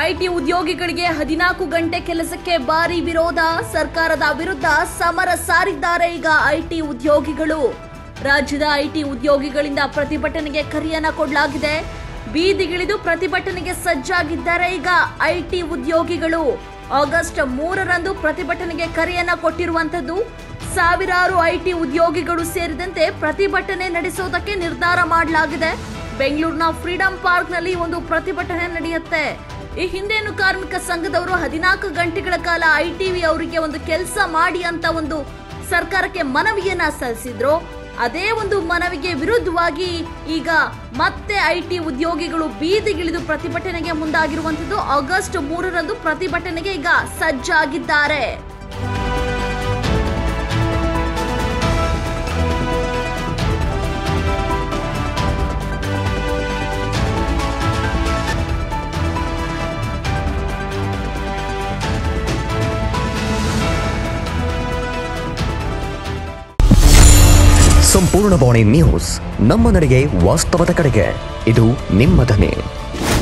IT ಉದ್ಯೋಗಿಗಳಿಗೆ ಹದಿನಾಲ್ಕು ಗಂಟೆ ಕೆಲಸಕ್ಕೆ ಭಾರಿ ವಿರೋಧ ಸರ್ಕಾರದ ವಿರುದ್ಧ ಸಮರ ಸಾರಿದ್ದಾರೆ ಈಗ ಐಟಿ ಉದ್ಯೋಗಿಗಳು ರಾಜ್ಯದ ಐಟಿ ಉದ್ಯೋಗಿಗಳಿಂದ ಪ್ರತಿಭಟನೆಗೆ ಕರೆಯನ್ನ ಕೊಡಲಾಗಿದೆ ಬೀದಿಗಿಳಿದು ಪ್ರತಿಭಟನೆಗೆ ಸಜ್ಜಾಗಿದ್ದಾರೆ ಈಗ ಐಟಿ ಉದ್ಯೋಗಿಗಳು ಆಗಸ್ಟ್ ಮೂರರಂದು ಪ್ರತಿಭಟನೆಗೆ ಕರೆಯನ್ನ ಕೊಟ್ಟಿರುವಂತದ್ದು ಸಾವಿರಾರು ಐಟಿ ಉದ್ಯೋಗಿಗಳು ಸೇರಿದಂತೆ ಪ್ರತಿಭಟನೆ ನಡೆಸೋದಕ್ಕೆ ನಿರ್ಧಾರ ಮಾಡಲಾಗಿದೆ ಬೆಂಗಳೂರಿನ ಫ್ರೀಡಂ ಪಾರ್ಕ್ನಲ್ಲಿ ಒಂದು ಪ್ರತಿಭಟನೆ ನಡೆಯುತ್ತೆ ಈ ಹಿಂದೇನು ಕಾರ್ಮಿಕ ಸಂಘದವರು ಹದಿನಾಲ್ಕು ಗಂಟೆಗಳ ಕಾಲ ಐಟಿವಿ ಅವರಿಗೆ ಒಂದು ಕೆಲಸ ಮಾಡಿ ಅಂತ ಒಂದು ಸರ್ಕಾರಕ್ಕೆ ಮನವಿಯನ್ನ ಸಲ್ಲಿಸಿದ್ರು ಅದೇ ಒಂದು ಮನವಿಗೆ ವಿರುದ್ಧವಾಗಿ ಈಗ ಮತ್ತೆ ಐಟಿ ಉದ್ಯೋಗಿಗಳು ಬೀದಿಗಿಳಿದು ಪ್ರತಿಭಟನೆಗೆ ಮುಂದಾಗಿರುವಂತದ್ದು ಆಗಸ್ಟ್ ಮೂರರಂದು ಪ್ರತಿಭಟನೆಗೆ ಈಗ ಸಜ್ಜಾಗಿದ್ದಾರೆ ಸಂಪೂರ್ಣ ಬಾಣಿ ನ್ಯೂಸ್ ನಮ್ಮ ನಡೆಗೆ ವಾಸ್ತವದ ಕಡೆಗೆ ಇದು ನಿಮ್ಮ ಧ್ವನಿ